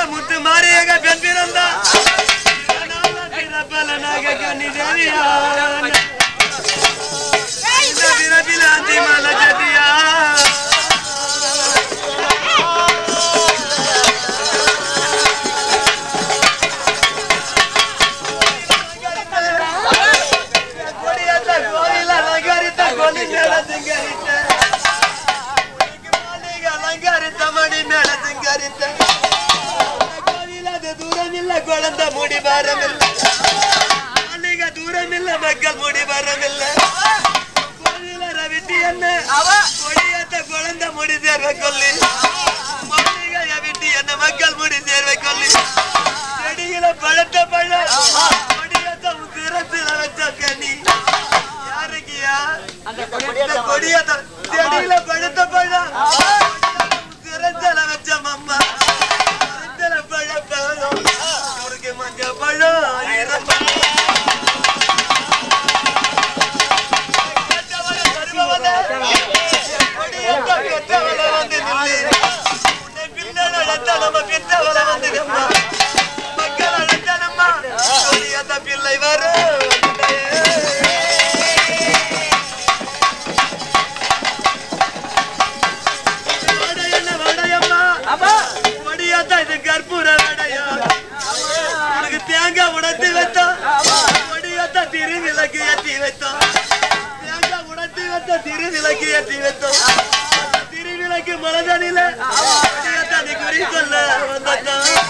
முத்து மாறியக பெண் பிறந்தா பிறப்பலனாக கண்ணி தேவியான இந்த பிறப்பில் அந்தி மலை சதியா கொடியத்த கோயில் அலங்கரித்த கொடி மேல திங்கரித்த மாளிகை அலங்கரித்த மணி மேல திங்கரித்த கோவில் அது தூரம் இல்ல குழந்தை முடி பாரமில்ல மாளிகை தூரம் இல்ல மக்கள் முடி பாரமில்ல கோவில ரவிட்டி என்ன கொடியத்த குழந்தை முடி சேர்வை கொல்லி மாளிகைய விட்டு என்ன மக்கள் முடி சேர்வை கொல்லி செடியில பழத்த பழம் கொடியத்த சிரத்துல வச்ச கனி யாருக்கியா இந்த கொடியத்த செடியில பழுத்த பழம் சிரத்துல வச்ச மம்மா சிரத்துல பழ பழம் உனக்கு மஞ்ச பழம் ஆயிரம் பழம். கெட்டவள கருமவள, கொடியத்த கெட்டவள வந்து நில்லு. உன்னை பின்னல் அழைத்த நம்ம பெற்றவள வந்து நிம்மா. மக்கள் அழைத்தனம்மா, கொடியத்த பிள்ளை வரும் வடையண்ண வடையம்மா கொடியாத்தா இது கற்பூர வடையா உனக்கு தேங்காய் உடைத்து வைத்தோம் கொடியாத்தா திருவிளக்கு ஏற்றி வைத்தோம் தேங்காய் உடைத்து வைத்த திருவிளக்கு ஏற்றி வைத்தோம் திருவிளக்கு மலதனில கொடியாத்தா நீ குறி சொல்ல வந்தோம்